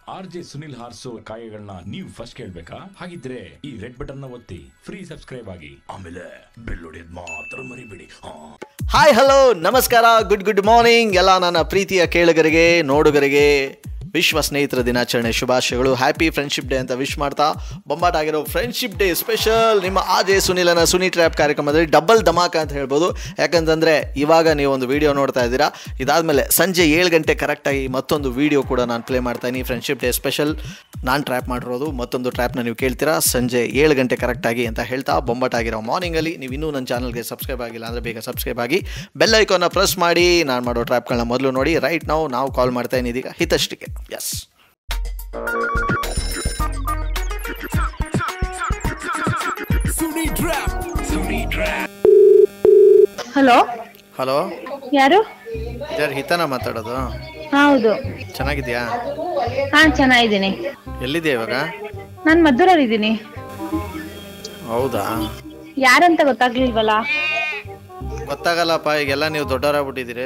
R J Sunil ಹಾರ್ಸೋ ಕಾಯಗಳನ್ನ ನೀವು ಫಸ್ಟ್ ಕೇಳ್ಬೇಕಾ ಹಾಗಿದ್ರೆ ಈ ರೆಡ್ ಬಟನ್ ನ ಒತ್ತಿ ಫ್ರೀ ಸಬ್ಸ್ಕ್ರೈಬ್ ಆಗಿ ಆಮೇಲೆ ಬೆಲ್ ಹೊಡೆಯೋದ್ ಮಾತ್ರ ಮರಿಬೇಡಿ ಹಾ ಹಾಯ್ ಹಲೋ ನಮಸ್ಕಾರ ಗುಡ್ ಗುಡ್ ಮಾರ್ನಿಂಗ್ ಎಲ್ಲ ನನ್ನ ಪ್ರೀತಿಯ ಕೇಳುಗರಿಗೆ ನೋಡುಗರಿಗೆ ವಿಶ್ವ ಸ್ನೇಹಿತರ ದಿನಾಚರಣೆ ಶುಭಾಶಯಗಳು ಹ್ಯಾಪಿ ಫ್ರೆಂಡ್ಶಿಪ್ ಡೇ ಅಂತ ವಿಶ್ ಮಾಡ್ತಾ ಬೊಂಬಾಟ್ ಆಗಿರೋ ಫ್ರೆಂಡ್ಶಿಪ್ ಡೇ ಸ್ಪೆಷಲ್ ನಿಮ್ಮ ಆಜೆ ಸುನಿಲನ ಸುನಿ ಟ್ರ್ಯಾಪ್ ಕಾರ್ಯಕ್ರಮದಲ್ಲಿ ಡಬಲ್ ಧಮಾಕ ಅಂತ ಹೇಳ್ಬೋದು ಯಾಕಂತಂದರೆ ಇವಾಗ ನೀವು ಒಂದು ವಿಡಿಯೋ ನೋಡ್ತಾ ಇದ್ದೀರಾ ಇದಾದಮೇಲೆ ಸಂಜೆ ಏಳು ಗಂಟೆ ಕರೆಕ್ಟಾಗಿ ಮತ್ತೊಂದು ವಿಡಿಯೋ ಕೂಡ ನಾನು ಪ್ಲೇ ಮಾಡ್ತಾ ಇದ್ದೀನಿ ಫ್ರೆಂಡ್ಶಿಪ್ ಡೇ ಸ್ಪೆಷಲ್ ನಾನು ಟ್ರ್ಯಾಪ್ ಮಾಡಿರೋದು ಮತ್ತೊಂದು ಟ್ರ್ಯಾಪ್ನ ನೀವು ಕೇಳ್ತೀರಾ ಸಂಜೆ ಏಳು ಗಂಟೆ ಕರೆಕ್ಟಾಗಿ ಅಂತ ಹೇಳ್ತಾ ಬೊಂಬಾಟ್ ಆಗಿರೋ ಮಾರ್ನಿಂಗಲ್ಲಿ ನೀವು ಇನ್ನೂ ನನ್ನ ಚಾನಲ್ಗೆ ಸಬ್ಸ್ಕ್ರೈಬ್ ಆಗಿಲ್ಲ ಅಂದರೆ ಬೇಗ ಸಬ್ಸ್ಕ್ರೈಬ್ ಆಗಿ ಬೆಲ್ ಐಕಾನ್ನ ಪ್ರೆಸ್ ಮಾಡಿ ನಾನು ಮಾಡೋ ಟ್ರ್ಯಾಪ್ಗಳನ್ನ ಮೊದಲು ನೋಡಿ ರೈಟ್ ನಾವು ನಾವು ಕಾಲ್ ಮಾಡ್ತಾ ಇದ್ದೀನಿ ಇದೀಗ ಹಿತಷ್ಟಿಗೆ ಎಸ್ ಹಲೋ ಹಲೋ ಯಾರು ಯಾರು ಹಿತನ ಮಾತಾಡೋದು ಹೌದು ಚೆನ್ನಾಗಿದ್ಯಾ ಹಾ ಚೆನ್ನಾಗಿದ್ದೀನಿ ಎಲ್ಲಿದೆಯಾ ಇವಾಗ ನಾನು ಮದ್ದೂರಲ್ಲಿದ್ದೀನಿ ಹೌದಾ ಯಾರಂತ ಗೊತ್ತಾಗ್ಲಿಲ್ವಲ್ಲ ಗೊತ್ತಾಗಲ್ಲಪ್ಪ ಈಗೆಲ್ಲ ನೀವು ದೊಡ್ಡವರಾಗ್ಬಿಟ್ಟಿದ್ದೀರಿ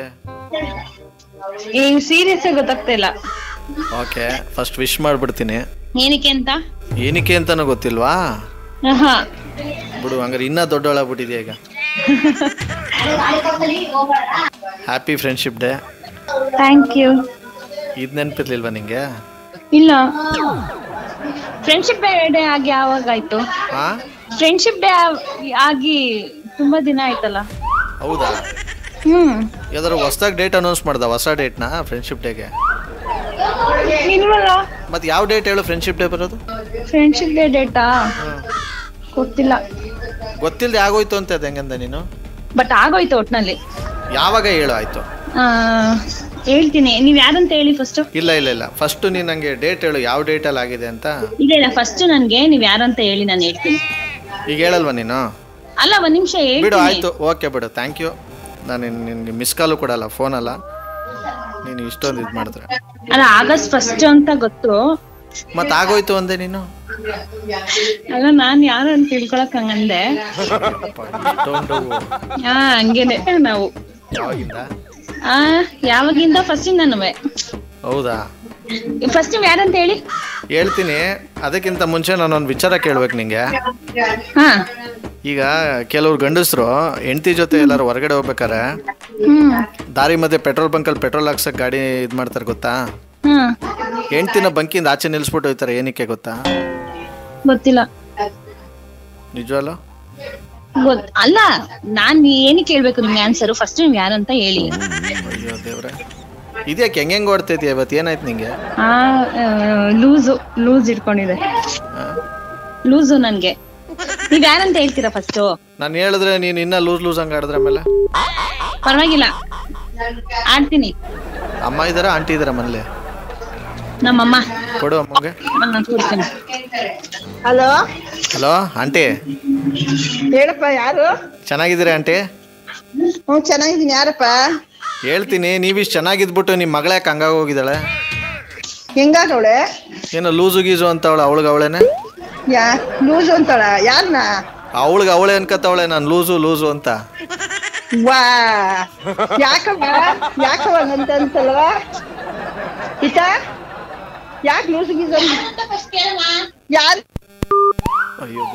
ಈಗ ಸೀರಿಯಸ್ ಗೊತ್ತಾಗ್ತಾ ಇಲ್ಲ ಓಕೆ ಫಸ್ಟ್ ವಿಶ್ ಮಾಡಿಬಿಡ್ತೀನಿ ಏನಕ್ಕೆ ಅಂತ ಏನಕ್ಕೆ ಅಂತನೂ ಗೊತ್ತಿಲ್ವಾ ಹಾ ಬಿಡು ಹಂಗಾರೆ ಇನ್ನೂ ದೊಡ್ಡವಳಾಗ್ಬಿಟ್ಟಿದ್ಯಾ ಈಗ happy friendship day thank you ಇದು ನೆನಪಿರ್ಲಿಲ್ವಾ ನಿಂಗೆ ಇಲ್ಲ ಫ್ರೆಂಡ್ಶಿಪ್ ಡೇ ಆಗಿ ಯಾವಾಗ ಆಯ್ತು ಹಾ ಫ್ರೆಂಡ್ಶಿಪ್ ಡೇ ಆಗಿ ತುಂಬಾ ದಿನ ಆಯ್ತಲ್ಲ ಹೌದಾ ಹ್ಮ್ ಯಾವ್ದಾದ್ರು ಹೊಸ್ದಾಗಿ ಡೇಟ್ ಅನೌನ್ಸ್ ಮಾಡ್ದ ಹೊಸ ಡೇಟ್ನ ಫ್ರೆಂಡ್ಶಿಪ್ ಡೇಗೆ ಇಲ್ವಲ್ಲ ಮತ್ತೆ ಯಾವ ಡೇಟ್ ಹೇಳು ಫ್ರೆಂಡ್ಶಿಪ್ ಡೇ ಬರೋದು ಫ್ರೆಂಡ್ಶಿಪ್ ಡೇ ಡೇಟಾ ಗೊತ್ತಿಲ್ಲ ಗೊತ್ತಿಲ್ಲದೆ ಆಗೋಯ್ತು ಅಂತ ಅದು ಹೆಂಗಂದ ನೀನು ಬಟ್ ಆಗೋಯ್ತು ಒಟ್ನಲ್ಲಿ ಯಾವಾಗ ಹೇಳು ಆಯ್ತು ಆ, ಹೇಳ್ತೀನಿ ನೀವ್ ಯಾರಂತ ಹೇಳಿ ಫಸ್ಟ್ ಇಲ್ಲ ಇಲ್ಲ ಇಲ್ಲ ಫಸ್ಟ್ ನೀನು ನಂಗೆ ಡೇಟ್ ಹೇಳು ಯಾವ ಡೇಟಲ್ಲಿ ಆಗಿದೆ ಅಂತ ಇಲ್ಲ ಇಲ್ಲ ಫಸ್ಟ್ ನನ್ಗೆ ನೀವ್ ಯಾರಂತ ಹೇಳಿ ನಾನು ಹೇಳ್ತೀನಿ ಈಗ ಹೇಳಲ್ವಾ ನೀನು ಅಲ್ಲ ಒಂದ್ ನಿಮಿಷ ಬಿಡು ಹೇಳ್ತೀನಿ ಆಯ್ತು ಓಕೆ ಬಿಡು ಥ್ಯಾಂಕ್ ಯು ನಾನು ನಿನ್ಗೆ ಮಿಸ್ ಕಾಲು ಕೊಡಲ್ಲ ಫೋನ್ ಅಲ್ಲ ನೀನು ಇಷ್ಟೊಂದು ಇದು ಮಾಡಿದ್ರೆ ಅಲ್ಲ ಆಗಸ್ಟ್ ಫಸ್ಟ್ ಅಂತ ಗೊತ್ತು ಮತ್ತೆ ಆಗೋಯ್ತು ಅಂದೆ ನೀನು ಅಲ್ಲ ನಾನ್ ಯಾರು ಅಂತ ತಿಳ್ಕೊಳಕ್ ಹಂಗಂದೆ ಇಷ್ಟೊಂದು ಹಾ ಹಂಗೇನೆ ನಾವು ಯಾವಾಗಿಂದ ಆ ಯಾವಾಗಿಂದ ಫಸ್ಟ್ ನಾನು ಹೌದಾ ಫಸ್ಟ್ ನೀವ್ ಯಾರಂತ ಹೇಳಿ ಹೇಳ್ತೀನಿ ಅದಕ್ಕಿಂತ ಮುಂಚೆ ನಾನೊಂದು ವಿಚಾರ ಕೇಳ್ಬೇಕು ನಿಂಗೆ ಹಾ ಈಗ ಕೆಲವ್ರು ಗಂಡಸರು ಹೆಂಡತಿ ಜೊತೆ ಎಲ್ಲರೂ ಹೊರಗಡೆ ಹೋಗ್ಬೇಕಾರೆ ಹ್ಮ್ ದಾರಿ ಮಧ್ಯೆ ಪೆಟ್ರೋಲ್ ಬಂಕಲ್ಲಿ ಪೆಟ್ರೋಲ್ ಹಾಕ್ಸಕ್ ಗಾಡಿ ಇದು ಮಾಡ್ತಾರೆ ಗೊತ್ತಾ ಹ್ಮ್ ಹೆಂಡ್ತಿನ ಬಂಕಿಂದ ಆಚೆ ನಿಲ್ಸ್ಬಿಟ್ಟು ಹೋಯ್ತಾರೆ ಏನಕ್ಕೆ ಗೊತ್ತಾ ಗೊತ್ತಿಲ್ಲ ನಿಜವಲ್ಲ ಗೊತ್ ಅಲ್ಲ ನಾನ್ ಏನಕ್ಕೆ ಕೇಳ್ಬೇಕು ನಿಮ್ಗೆ ಆನ್ಸರ್ ಫಸ್ಟ್ ನೀವ್ ಯಾರಂತ ಹೇಳಿ ಅಯ್ಯೋ ದೇವ್ರೆ ಇದ್ಯಾಕೆ ಹೆಂಗೆ ಹೆಂಗೆ ಓಡ್ತೈತಿ ಇವತ್ತು ಏನಾಯ್ತು ನಿಂಗೆ ಆ ಲೂಸು ಲೂಸ್ ಇಟ್ಕೊಂಡಿದೆ ಲೂಸು ನನ್ಗೆ ನೀವ್ ಯಾರಂತ ಹೇಳ್ತೀರಾ ಫಸ್ಟ್ ನಾನು ಹೇಳಿದ್ರೆ ನೀನು ಇನ್ನ ಲೂಸ್ ಲೂಸ್ ಹಂಗೆ ಆಡಿದ್ರೆ ಆಮೇಲೆ ಪರವಾಗಿಲ್ಲ ಆಡ್ತೀನಿ ಅಮ್ಮ ಇದಾರ ಆಂಟಿ ಇದಾರ ಮನೇಲಿ ನಮ್ಮಮ್ಮ ಕೊಡು ಅಮ್ಮಗೆ ನಾನು ಕೊಡ್ತೀನಿ ಹಲೋ ಹಲೋ ಆಂಟಿ ಹೇಳಪ್ಪ ಯಾರು ಚೆನ್ನಾಗಿದ್ದೀರಾ ಆಂಟಿ ಹ್ಞೂ ಚೆನ್ನಾಗಿದ್ದೀನಿ ಯಾರಪ್ಪ ಹೇಳ್ತೀನಿ ನೀವಿಷ್ಟು ಚೆನ್ನಾಗಿದ್ಬಿಟ್ಟು ನಿಮ್ಮ ಮಗಳ ಯಾಕೆ ಹಂಗಾಗಿ ಹೋಗಿದ್ದಾಳೆ ಹೆಂಗಾಗವಳೆ ಏನೋ ಲೂಸು ಗೀಸು ಅಂತವಳೆ ಅವಳಿಗೆ ಅವಳೇನೆ ಯಾ ಲೂಸ್ ಅಂತಾಳ ಯಾರನ್ನ ಅವಳಿಗೆ ಅವಳೆ ಅನ್ಕತ್ತವಳೆ ನಾನು ಲೂಸು ಲೂಸು ಅಂತ ವಾ ಯಾಕವ್ವ ಯಾಕವ್ವ ಅಂತ ಅಂತಲ್ವ ಇತ ಯಾಕೆ ಲೂಸ್ ಗೀಸ್ ಯಾರು ಅಯ್ಯೋ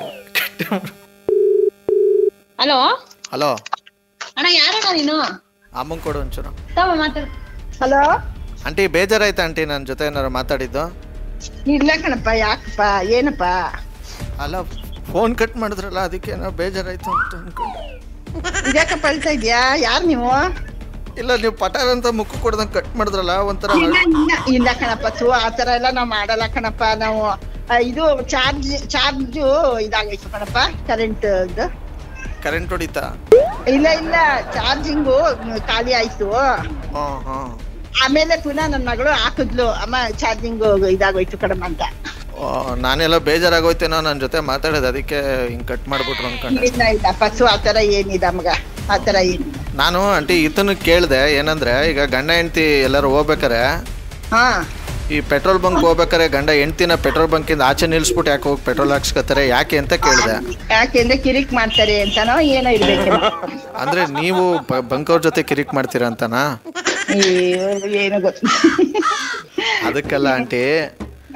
ಹಲೋ ಹಲೋ ಅಣ್ಣ ಯಾರಣ್ಣ ನೀನು ಅಮ್ಮಂಗೆ ಕೊಡು ಒಂಚೂರು ತಮ್ಮ ಮಾತಾಡು ಹಲೋ ಆಂಟಿ ಬೇಜಾರಾಯ್ತಾ ಆಂಟಿ ನನ್ನ ಜೊತೆ ಏನಾರು ಮಾತಾಡಿದ್ದು ಇಲ್ಲ ಕಣಪ್ಪ ಯಾಕಪ್ಪ ಏನಪ್ಪ ಅಲ್ಲ ಫೋನ್ ಕಟ್ ಮಾಡಿದ್ರಲ್ಲ ಅದಕ್ಕೆ ಏನೋ ಬೇಜಾರಾಯ್ತು ಅಂತ ಅನ್ಕೊಂಡೆ ಇದ್ಯಾಕಪ್ಪ ಅಳ್ತಾ ಇದ್ಯಾ ಯಾರು ನೀವು ಇಲ್ಲ ನೀವು ಪಟಾರ್ ಅಂತ ಮುಖ ಕೊಡ್ದಂಗೆ ಕಟ್ ಮಾಡಿದ್ರಲ್ಲ ಒಂಥರ ಇಲ್ಲ ಇಲ್ಲ ಇಲ್ಲ ಕಣಪ್ಪ ಥೂ ಆ ಥರ ಎಲ್ಲ ನಾವು ಮಾಡಲ್ಲ ಕಣಪ್ಪ ನಾವು ಆ, ಇದು ಚಾರ್ಜ್ ಚಾರ್ಜು ಇದಾಗೈತು ಕಣಪ್ಪ ಕರೆಂಟ್ ಇದು ಕರೆಂಟ್ ಹೊಡಿತಾ ಇಲ್ಲ ಇಲ್ಲ ಚಾರ್ಜಿಂಗು ಖಾಲಿ ಆಯ್ತು ಹಾಂ ಹಾಂ ಆಮೇಲೆ ಪುನಃ ನನ್ನ ಮಗಳು ಹಾಕಿದ್ಲು ಅಮ್ಮ ಚಾರ್ಜಿಂಗ್ ಇದಾಗೋಯ್ತು ಕಡಮ ಅಂತ ನಾನೆಲ್ಲ ಬೇಜಾರಾಗೋಯ್ತೇನೋ ನನ್ನ ಜೊತೆ ಮಾತಾಡೋದು ಅದಕ್ಕೆ ಹಿಂಗೆ ಕಟ್ ಮಾಡ್ಬಿಟ್ರು ಅನ್ಕೊಂಡೆ ಇಲ್ಲ ಇಲ್ಲ ಪಸು ಆ ಥರ ಏನಿದೆ ಮಗ ಆ ಥರ ಏನು ನಾನು ಆಂಟಿ ಈತನ ಕೇಳಿದೆ ಏನಂದ್ರೆ ಈಗ ಗಂಡ ಹೆಂಡ್ತಿ ಎಲ್ಲರೂ ಹೋಗ್ಬೇಕಾರೆ ಹಾ ಈ ಪೆಟ್ರೋಲ್ ಬಂಕ್ ಹೋಗ್ಬೇಕಾರೆ ಗಂಡ ಹೆಂಡ್ತಿನ ಪೆಟ್ರೋಲ್ ಬಂಕಿಂದ ಆಚೆ ನಿಲ್ಸ್ಬಿಟ್ಟು ಯಾಕೆ ಹೋಗಿ ಪೆಟ್ರೋಲ್ ಹಾಕ್ಸ್ಕೊತಾರೆ ಯಾಕೆ ಅಂತ ಕೇಳಿದೆ ಯಾಕೆಂದ್ರೆ ಕಿರಿಕ್ ಮಾಡ್ತಾರೆ ಅಂತಾನೋ ಏನೋ ಇರ್ಬೇಕು ಅಂದ್ರೆ ನೀವು ಬಂಕ್ ಅವ್ರ ಜೊತೆ ಕಿರಿಕ್ ಮಾಡ್ತೀರಾ ಅಂತನಾ ಏನು ಗೊತ್ತು ಅದಕ್ಕೆಲ್ಲ ಆಂಟಿ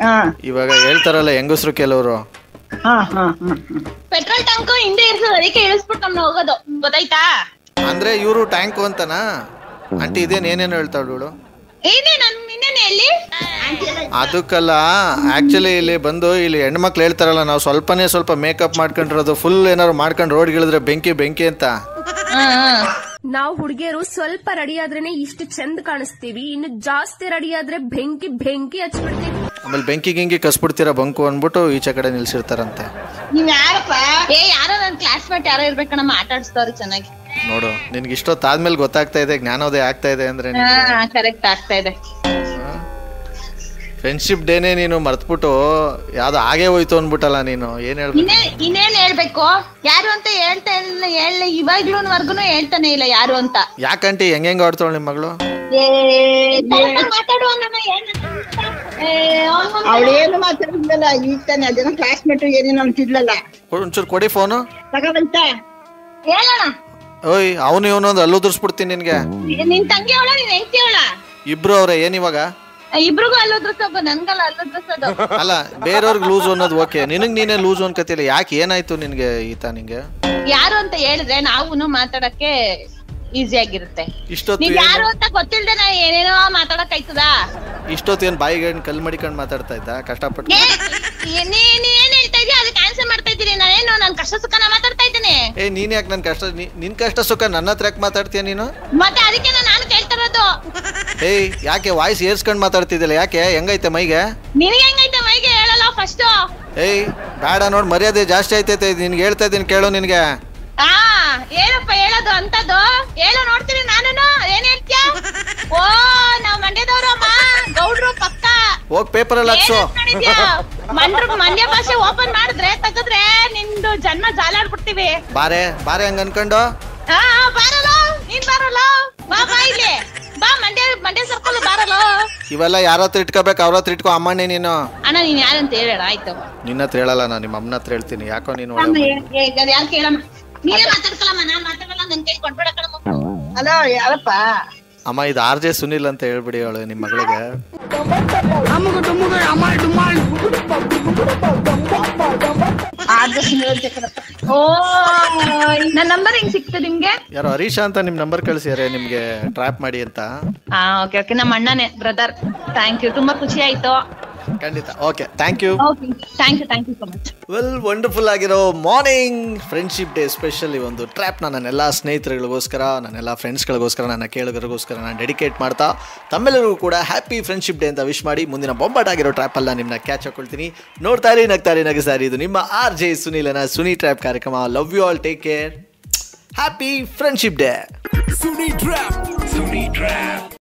ಹಾ ಇವಾಗ ಹೇಳ್ತಾರಲ್ಲ ಹೆಂಗಸ್ರು ಕೆಲವರು ಹಾ ಹಾ ಹಾ ಪೆಟ್ರೋಲ್ ಟ್ಯಾಂಕ್ ಹಿಂದೆ ಇರ್ತದೆ ಅದಕ್ಕೆ ಇಳಿಸ್ಬಿಟ್ಟು ನಮ್ನ ಹೋಗೋದು ಗೊತ್ತಾಯ್ತಾ ಅಂದ್ರೆ ಇವರು ಟ್ಯಾಂಕು ಅಂತನಾ ಆಂಟಿ ಇದೇನ್ ಏನೇನು ಹೇಳ್ತಾಳು ಇವಳು ಏನೇ ನನ್ ಇನ್ನೇನೆ ಹೇಳಿ ಅದಕ್ಕಲ್ಲ ಆಕ್ಚುಲಿ ಇಲ್ಲಿ ಬಂದು ಇಲ್ಲಿ ಹೆಣ್ಮಕ್ಳು ಹೇಳ್ತಾರಲ್ಲ ನಾವು ಸ್ವಲ್ಪನೇ ಸ್ವಲ್ಪ ಮೇಕಪ್ ಮಾಡ್ಕೊಂಡಿರೋದು ಫುಲ್ ಏನಾದ್ರು ಮಾಡ್ಕೊಂಡು ರೋಡ್ ಇಳಿದ್ರೆ ಬೆಂಕಿ ಬೆಂಕಿ ಅಂತ ನಾವು ಹುಡುಗಿಯರು ಸ್ವಲ್ಪ ರೆಡಿ ಆದ್ರೇನೆ ಇಷ್ಟು ಚಂದ ಕಾಣಿಸ್ತೀವಿ ಇನ್ನು ಜಾಸ್ತಿ ರೆಡಿ ಆದ್ರೆ ಬೆಂಕಿ ಬೆಂಕಿ ಹಚ್ಬಿಡ್ತೀವಿ ಆಮೇಲೆ ಬೆಂಕಿ ಗಿಂಕಿ ಕಸ್ಬಿಡ್ತೀರಾ ಬಂಕು ಅಂದ್ಬಿಟ್ಟು ಈಚೆ ಕಡೆ ನಿಲ್ಸಿರ್ತಾರಂತೆ ನೀವ್ ಯಾರಪ್ಪ ಏ ಯಾರೋ ನನ್ ಕ್ಲಾಸ್ಮೇಟ್ ಯಾರೋ ಇರ್ಬೇಕಣ್ಣ ಮಾತಾಡ್ಸ್ತಾವ್ರಿ ಚೆನ್ನಾಗಿ ನೋಡು ನಿನ್ಗೆ ಇಷ್ಟೊತ್ತಾದ್ಮೇಲೆ ಗೊತ್ತಾಗ್ತಾ ಇದೆ ಜ್ಞಾನೋದಯ ಆಗ್ತಾ ಇದೆ ಅಂದ್ರೆ ಹಾ ಕರೆಕ್ಟ್ ಆಗ್ತಾ ಇದೆ ಫ್ರೆಂಡ್ಶಿಪ್ ಡೇನೇ ನೀನು ಮರ್ತ್ಬಿಟ್ಟು ಯಾವ್ದೋ ಹಾಗೆ ಹೋಯ್ತು ಅನ್ಬಿಟ್ಟಲ್ಲ ನೀನು ಏನ್ ಹೇಳ್ಬೇಕು ಇನ್ನೇನ್ ಇನ್ನೇನ್ ಹೇಳ್ಬೇಕು ಯಾರು ಅಂತ ಹೇಳ್ತಾ ಇಲ್ಲ ಹೇಳ ಇವಾಗ್ಲೂವರ್ಗುನು ಹೇಳ್ತಾನೆ ಇಲ್ಲ ಯಾರು ಅಂತ ಯಾಕಂಟಿ ಹೆಂಗ್ ಹೆಂಗ್ ಆಡ್ತಾವಳು ನಿಮ್ಮ ಮಗಳು ಮಾತಾಡುವ ಅವಳೇನು ಮಾತಾಡಿದ್ಲಲ್ಲ ಈಗ ತಾನೆ ಅದೇನೋ ಕ್ಲಾಸ್ಮೇಟ್ ಏನೇನೋ ಅಂತಿದ್ಲಲ್ಲ ಒಂಚೂರು ಕೊಡಿ ಫೋನು ತಗೊಂತ ಹೇಳೋಣ ಓಯ್ ಅವನು ಇವನು ಒಂದು ಅಲ್ಲೂ ದುರ್ಸ್ಬಿಡ್ತೀನಿ ನಿನ್ಗೆ ನಿನ್ ತಂಗಿ ಅವಳ ನೀನ್ ಹೆಂಡತಿ ಅವಳ ಇಬ್ರು ಅವ್ರೆ ಏನ್ ಇವಾಗ ಇಬ್ರಿಗೂ ಅಲ್ಲೋದ್ರಸೋದು ನನ್ಗಲ್ಲ ಅಲ್ಲೋದ್ರಸೋದು ಅಲ್ಲ ಬೇರೆಯವ್ರಿಗೆ ಲೂಸ್ ಅನ್ನೋದು ಓಕೆ ನಿನಗ್ ನೀನೇ ಲೂಸ್ ಅನ್ಕತಿಲ್ಲ ಯಾಕೆ ಏನಾಯ್ತು ನಿನ್ಗೆ ಈತ ನಿಂಗೆ ಯಾರು ಅಂತ ಹೇಳಿದ್ರೆ ನಾವುನು ಮಾತಾಡಕ್ಕೆ ಈಸಿ ಆಗಿರುತ್ತೆ ಇಷ್ಟೊತ್ತು ನೀವ್ ಯಾರು ಏನು ಅಂತ ಗೊತ್ತಿಲ್ದೆ ನಾ ಏನೇನೋ ಮಾತಾಡಕ್ ಆಯ್ತದ ಇಷ್ಟೊತ್ತು ಏನ್ ಬಾಯಿಗೆ ಕಲ್ ಮಡಿಕೊಂಡ್ ಮಾತಾಡ್ತಾ ಇದ್ದ ಕಷ್ಟಪಟ್ಟು ನೀನ್ ಏನ್ ಹೇಳ್ತಾ ಇದೀಯ ಅದಕ್ಕೆ ಆನ್ಸರ್ ಮಾಡ್ತಾ ಇದ್ದೀನಿ ನಾನೇನು ನನ್ ಕಷ್ಟ ಸುಖನ ಮಾತಾಡ್ತಾ ಇದ್ದೀನಿ ಏ ನೀನ್ ಯಾಕೆ ನನ್ ಕಷ್ಟ ನೀ- ನಿನ್ ಕಷ್ಟ ಸುಖ ನನ್ನ ಹತ್ರ ಯಾಕೆ ಮಾತಾಡ್ತೀಯ ನೀನು ಮತ್ತೆ ಅದಕ್ಕೆ ನಾನು ಕೇಳ್ತಾ ಇರೋದು ಏಯ್ ಯಾಕೆ ವಾಯ್ಸ್ ಏರ್ಸ್ಕೊಂಡ್ ಮಾತಾಡ್ತಿದ್ದಿಲ್ಲ ಯಾಕೆ ಹೆಂಗೈತೆ ಮೈಗೆ ನಿನಗೆ ಹೆಂಗೈತೆ ಮೈಗೆ ಹೇಳಲ್ಲ ಫಸ್ಟ್ ಏಯ್ ಬೇಡ ನೋಡ್ ಮರ್ಯಾದೆ ಜಾಸ್ತಿ ಆಯ್ತೈತೆ ನಿನ್ಗೆ ಹೇಳ್ತಾ ಇದ್ದೀನಿ ಕೇಳು ನಿನ್ಗೆ ಆ ಏನಪ್ಪ ಹೇಳೋದು ಅಂತದ್ದು ಹೇಳೋ ನೋಡ್ತೀನಿ ನಾನು ಏನ್ ಹೇಳ್ತೀಯ ಓ ನಾವ್ ಮಂಡ್ಯದವ್ರು ಅಮ್ಮ ಗೌಡ್ರು ಪಕ್ಕ ಹೋಗ್ ಪೇಪರ್ ಅಲ್ಲಿ ಹಾಕ್ಸು ಏನ್ ಅನ್ಕೊಂಡಿದ್ಯಾ? ಮಂಡ್ರ ಮಂಡ್ಯ ಭಾಷೆ ಓಪನ್ ಮಾಡಿದ್ರೆ ತೆಗೆದ್ರೆ ನಿಂದು ಜನ್ಮ ಜಾಲಾಡ್ಬಿಡ್ತೀವಿ ಬಾರೆ ಬಾರೆ ಹಂಗ ಅನ್ಕೊಂಡು ಆ ಬಾರಲ್ಲ ನೀನ್ ಬಾರಲ್ಲ ಬಾ ಬಾ ಇಲ್ಲಿ ಬಾ ಮಂಡ್ಯ ಮಂಡ್ಯ ಸರ್ಕಲ್ ಬಾರಲ್ಲ ಇವೆಲ್ಲ ಯಾರ ಹತ್ರ ಇಟ್ಕೋಬೇಕು ಅವ್ರ ಹತ್ರ ಇಟ್ಕೋ ಅಮ್ಮಣ್ಣೆ ನೀನು ಅಣ್ಣ ನೀನ್ ಯಾರಂತ ಹೇಳೋಣ ಆಯ್ತು ನಿನ್ನ ಹತ್ರ ಹೇಳಲ್ಲ ನಾನು ನಿಮ್ಮ ಅಮ್ಮನ ಹತ್ರ ಹೇಳ್ತೀನಿ ಯಾಕೋ ನೀನು ಅಮ್ಮ, ಒಳ್ಳೆ ಏ- ಏ, ಅದ್ ಯಾರ್ ಕೇಳಮ್ಮ ನೀನೇ ಮಾತಾಡ್ಕೊಳಮ್ಮ ನಾನ್ ಮಾತಾಡಲ್ಲ ನನ್ ಕೈ ಕೊಟ್ಬೇಡ ಕಣಮ್ಮ ಅಲ್ಲ ಯಾರಪ್ಪ ಅಮ್ಮ ಇದು ಆರ್ ಜೆ ಸುನಿಲ್ ಅಂತ ಹೇಳ್ಬಿಡಿ ಅವಳು ನಿಮ್ಮ ಮಗಳಿಗೆ ಓ ನನ್ ನಂಬರ್ ಹೆಂಗ್ ಸಿಕ್ತು ನಿಮ್ಗೆ ಯಾರೋ ಹರೀಶ ಅಂತ ನಿಮ್ ನಂಬರ್ ಕಳ್ಸಿದಾರೆ ನಿಮ್ಗೆ ಟ್ರ್ಯಾಪ್ ಮಾಡಿ ಅಂತ ಹಾ ಓಕೆ ಓಕೆ ನಮ್ಮ ಅಣ್ಣನೇ ಬ್ರದರ್ ಥ್ಯಾಂಕ್ ಯು ತುಂಬಾ ಖುಷಿ ಆಯ್ತು ಖಂಡಿತ okay thank you okay thank you thank you so much well wonderful ಆಗಿರೋ ಮಾರ್ನಿಂಗ್ ಫ್ರೆಂಡ್ಶಿಪ್ ಡೇ ಸ್ಪೆಷಲಿ ಒಂದು ಟ್ರ್ಯಾಪ್ನ ನನ್ನೆಲ್ಲ ಸ್ನೇಹಿತರುಗಳಿಗೋಸ್ಕರ ನನ್ನೆಲ್ಲ ಫ್ರೆಂಡ್ಸ್ಗಳಿಗೋಸ್ಕರ ನನ್ನ ಕೇಳುಗರಿಗೋಸ್ಕರ ನಾನು ಡೆಡಿಕೇಟ್ ಮಾಡ್ತಾ ತಮ್ಮೆಲ್ಲರಿಗೂ ಕೂಡ ಹ್ಯಾಪಿ ಫ್ರೆಂಡ್ಶಿಪ್ ಡೇ ಅಂತ ವಿಶ್ ಮಾಡಿ ಮುಂದಿನ ಬೊಂಬಾಟ್ ಆಗಿರೋ ಟ್ರ್ಯಾಪಲ್ಲ ನಿಮ್ಮನ್ನ ಕ್ಯಾಚ್ ಹಾಕೊಳ್ತೀನಿ ನೋಡ್ತಾ ಇರಿ ನಗ್ತಾರೆ ನಗಿಸ್ತಾರೆ ಇದು ನಿಮ್ಮ ಆರ್ ಜೆ ಸುನೀಲನ ಸುನಿ ಟ್ರ್ಯಾಪ್ ಕಾರ್ಯಕ್ರಮ love you all take care happy friendship day Suni trap Suni trap